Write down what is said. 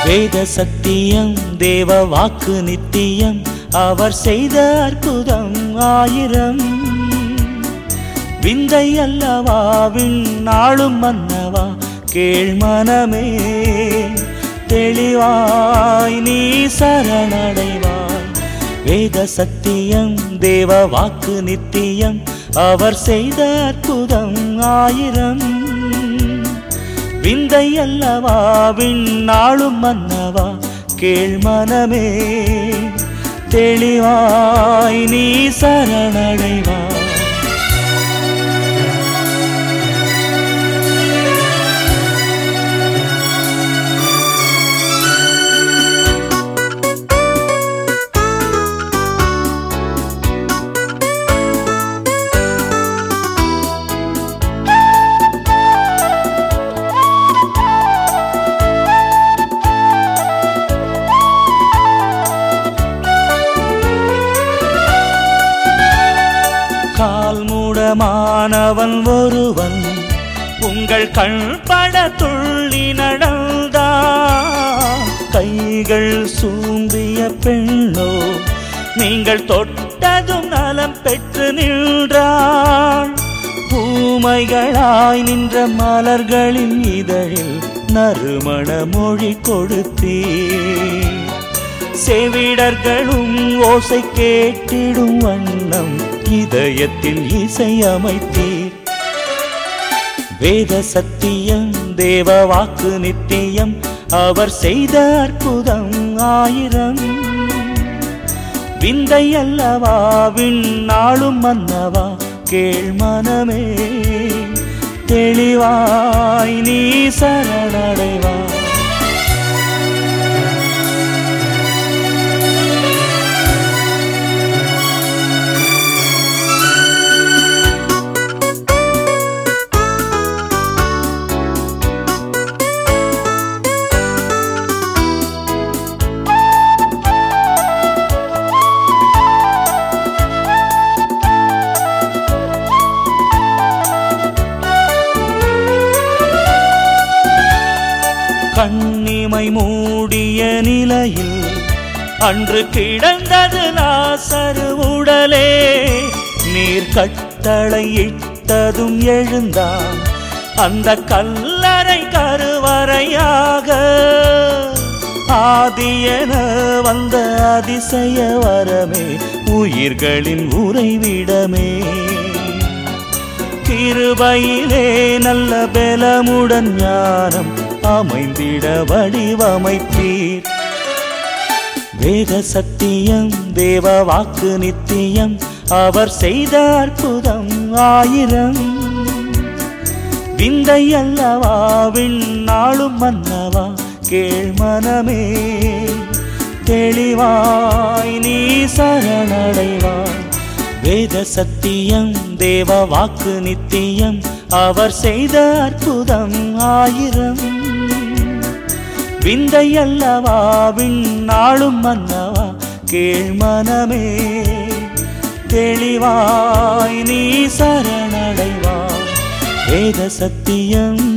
வேத சத்தியம் தேவ வாக்கு நித்தியம் அவர் செய்த அற்புதம் ஆயிரம் விந்தை அல்லவா விண்ணாளும் மன்னவா கேள் மனமே தெளிவாய் நீ சரணடைவாய் வேத சத்தியம் தேவ வாக்கு நித்தியம் அவர் செய்த அற்புதம் ஆயிரம் விந்தை அல்லவா விண்ணாளும் மன்னவா கேள் மனமே தெளிவாய் நீ சரணடைவாய் கால் மூடமானவன் ஒருவன் உங்கள் கண்பட துள்ளி நடந்தான் கைகள் சூம்பிய பெண்ணோ நீங்கள் தொட்டதும் நலம் பெற்று நின்றாள் பூமைகளாய் நின்ற மலர்களின் இதழில் நறுமண மொழி கொடுத்தீர் செவிடர்களும் ஓசை கேட்டிடும் வண்ணம் இதயத்தில் இசை அமைத்தீர் வேத சத்தியம் தேவ வாக்கு நித்தியம் அவர் செய்த அற்புதம் ஆயிரம் விந்தை அல்லவா விண்ணாளும் மன்னவா கேள் மனமே தெளிவாய் நீ சரணடைவாய் கண்ணிமை மூடிய நிலையில் அன்று கிடந்தது லாசரு உடலே நீர் கட்டளை இட்டதும் எழுந்தான் அந்த கல்லறை கருவறையாக ஆதியன வந்த அதிசய வரமே உயிர்களின் உறைவிடமே கிருபையிலே நல்ல பலமுடன் ஞானம் அமைந்திட வடிவமைப்பீர் வேத சத்தியம் தேவ வாக்கு நித்தியம் அவர் செய்த அற்புதம் ஆயிரம் விந்தை அல்லவா விண்ணாளும் மன்னவா கேள் மனமே தெளிவாய் நீ சரணடைவாய் வேத சத்தியம் தேவ வாக்கு நித்தியம் அவர் செய்த அற்புதம் ஆயிரம் விந்தை அல்லவா விண்ணாளும் மன்னவா கேள் மனமே தெளிவாய் நீ சரணடைவாய் வேத சத்தியம்